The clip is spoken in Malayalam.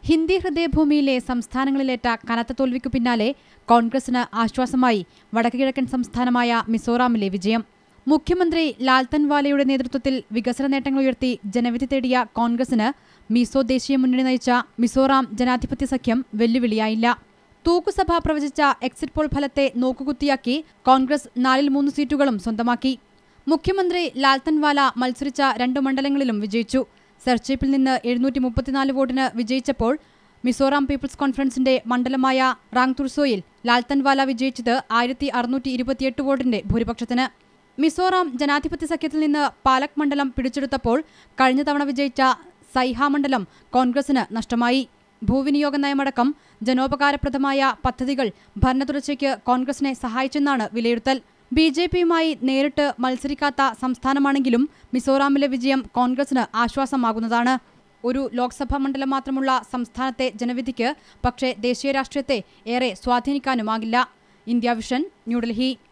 ഹിന്ദി ഹൃദയഭൂമിയിലെ സംസ്ഥാനങ്ങളിലേറ്റ കനത്ത തോൽവിക്കു പിന്നാലെ കോൺഗ്രസിന് ആശ്വാസമായി വടക്കു കിഴക്കൻ സംസ്ഥാനമായ മിസോറാമിലെ വിജയം മുഖ്യമന്ത്രി ലാൽ തൻവാലയുടെ നേതൃത്വത്തിൽ വികസന നേട്ടങ്ങൾ ഉയർത്തി ജനവിധി തേടിയ കോൺഗ്രസിന് മിസോ ദേശീയ മുന്നണി നയിച്ച മിസോറാം ജനാധിപത്യ സഖ്യം വെല്ലുവിളിയായില്ല തൂക്കുസഭ പ്രവചിച്ച എക്സിറ്റ് പോൾ ഫലത്തെ നോക്കുകുത്തിയാക്കി കോൺഗ്രസ് നാലിൽ മൂന്ന് സീറ്റുകളും സ്വന്തമാക്കി മുഖ്യമന്ത്രി ലാൽ തൻവാല മത്സരിച്ച രണ്ടു മണ്ഡലങ്ങളിലും വിജയിച്ചു സെർച്ചിപ്പിൽ നിന്ന് എഴുന്നൂറ്റി മുപ്പത്തിനാല് വോട്ടിന് വിജയിച്ചപ്പോൾ മിസോറാം പീപ്പിൾസ് കോൺഫറൻസിന്റെ മണ്ഡലമായ റാങ് തുർസോയിൽ ലാൽ തൻവാല വിജയിച്ചത് ആയിരത്തി അറുന്നൂറ്റി ഇരുപത്തിയെട്ട് വോട്ടിന്റെ ഭൂരിപക്ഷത്തിന് മിസോറാം ജനാധിപത്യ സഖ്യത്തിൽ നിന്ന് പാലക് മണ്ഡലം പിടിച്ചെടുത്തപ്പോൾ കഴിഞ്ഞ തവണ വിജയിച്ച സൈഹ മണ്ഡലം കോൺഗ്രസിന് നഷ്ടമായി ഭൂവിനിയോഗ നയമടക്കം ജനോപകാരപ്രദമായ പദ്ധതികൾ ഭരണതുടർച്ചയ്ക്ക് കോൺഗ്രസിനെ സഹായിച്ചെന്നാണ് വിലയിരുത്തൽ ബി ജെ പിയുമായി നേരിട്ട് മത്സരിക്കാത്ത സംസ്ഥാനമാണെങ്കിലും മിസോറാമിലെ വിജയം കോൺഗ്രസിന് ആശ്വാസമാകുന്നതാണ് ഒരു ലോക്സഭാ മണ്ഡലം മാത്രമുള്ള സംസ്ഥാനത്തെ ജനവിധിക്ക് പക്ഷേ ദേശീയ രാഷ്ട്രീയത്തെ ഏറെ സ്വാധീനിക്കാനുമാകില്ല ഇന്ത്യ വിഷൻ ന്യൂഡൽഹി